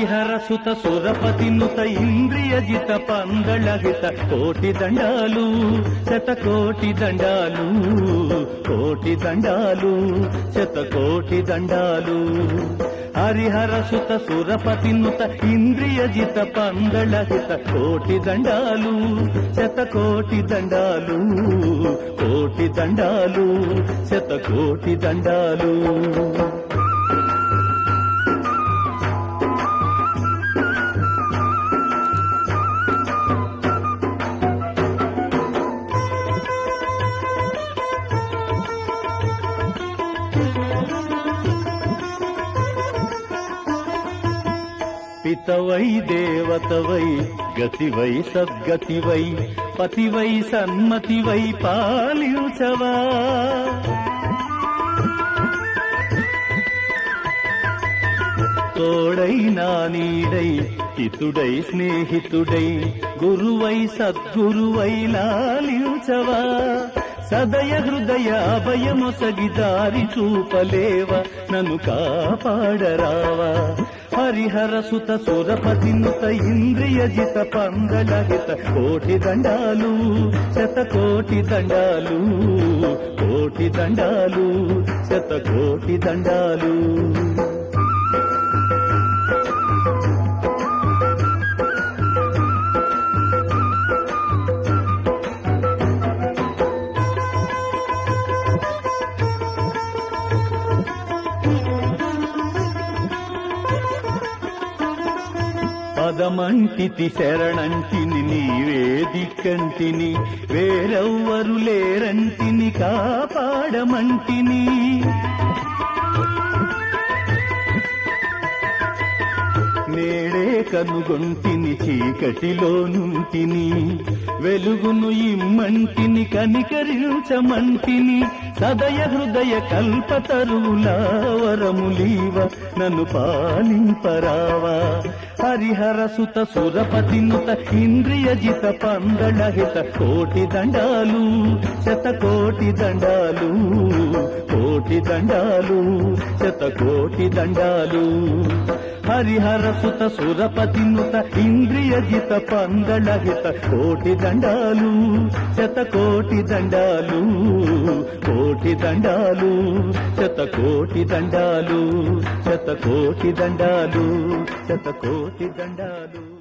హరిహర సుత సురపతి నుత ఇంద్రియ జిత పందళగిత కోటి దండాలు శత కోటి దండాలు కోటి దండాలు శత కోటి దండాలు హరిహర సుత సురపతి నుత ఇంద్రియ జిత పందళగిత కోటి దండాలు శత కోటి దండాలు కోటి దండాలు శత కోటి దండాలు పితవై దేవతవై గతివై సద్గతివై పతివై సన్మతివై పాలించవా తోడై నా నీడై హితుడై స్నేహితుడై గురువై సద్గురువై లాలించవా సదయ హృదయ అభయమొసగి దారి చూపలేవ నన్ను కాపాడరావా హరిహర సుత సురపతి నుత ఇంద్రియ జిత పందలహిత కోటి దండాలు శత కోటి దండాలు కోటి దండాలు శత కోటి దండాలు పదమంటితి శరణంటిని నీవే దిక్కంటిని వేరెవ్వరు లేరంటిని కాపాడమంటిని నేడే కనుగొంటిని చీకటిలో నుంటిని వెలుగును ఇమ్మంటిని కనికరించమంటిని సదయ హృదయ కల్పతరువులా వరములీవ నన్ను పాలింపరావా హరిహర సుత సురపతి నుత ఇంద్రియ జిత పందళహిత కోటి దండాలు శత కోటి దండాలు కోటి దండాలు శత కోటి దండాలు హరిహర సుత సురపతి నుత ఇంద్రియ జిత పందళహిత కోటి దండాలు శత కోటి దండాలు కోటి దండాలు శత కోటి దండాలు శత కోటి దండాలు శత కోటి దండాలు